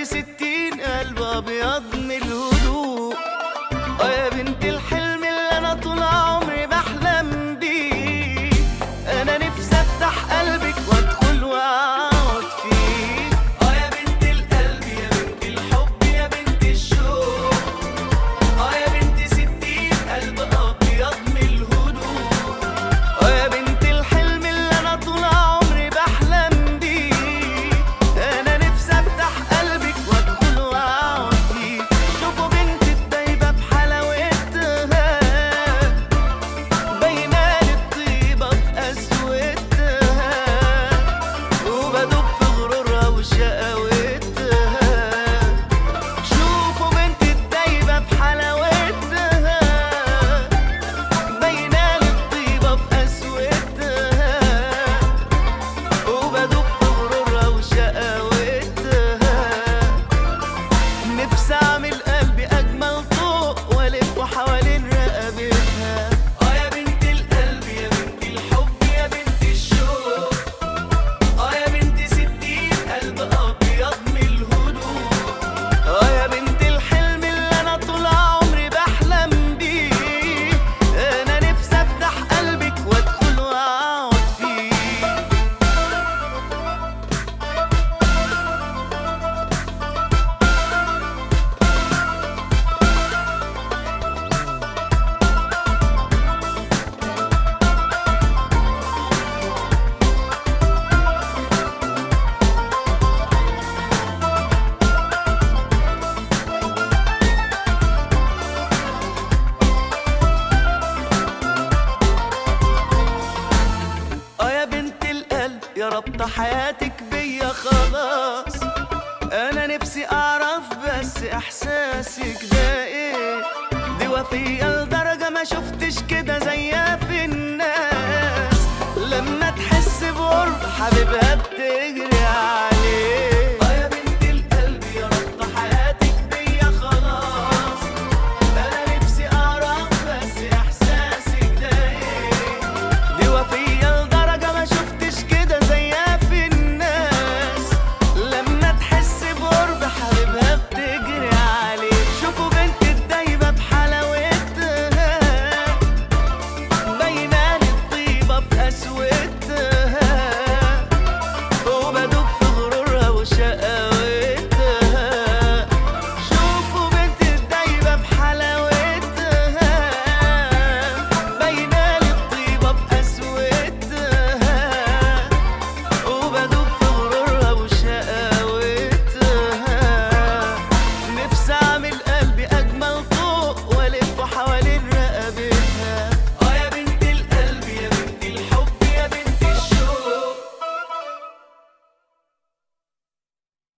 بنت ستين قلب ابيض من الهدوء اه يا بنت الحلم اللي انا طول عمري بحلم بيه انا نفسي افتح قلبك وادخل واقعد فيه اه يا بنت القلب يا بنت الحب يا بنت الشوق اه يا بنت ستين قلب ابيض من الهدوء اه يا بنت الحلم اللي انا طول عمري بحلم بيه انا نفسي افتح قلبك وادخل واقعد فيه شوفوا بنت الدايبه بحلاوتها باينه الطيبه في قسوتها وبدوب في غرورها وشقاوتها شوفوا بنت الدايبه بحلاوتها باينه الطيبه في قسوتها وبدوب في غرورها وشقاوتها نفسي اعمل قلبي اجمل طوق والفه حوالين رقبتها اه يا بنت القلب يا بنت الحب يا بنت الشوق اه يا بنت ستين قلب ابيض من الهدوء اه يا بنت الحلم اللي انا طول عمري بحلم بيه انا نفسي افتح قلبك وادخل واقعد فيه اه يا بنت القلب يا ربط حياتك بيا خلاص انا نفسي اعرف بس احساسك ده ايه دي وفية لدرجة ما شفتش كده زيها في الناس لما تحس بقرب حبيبها بتجري عليه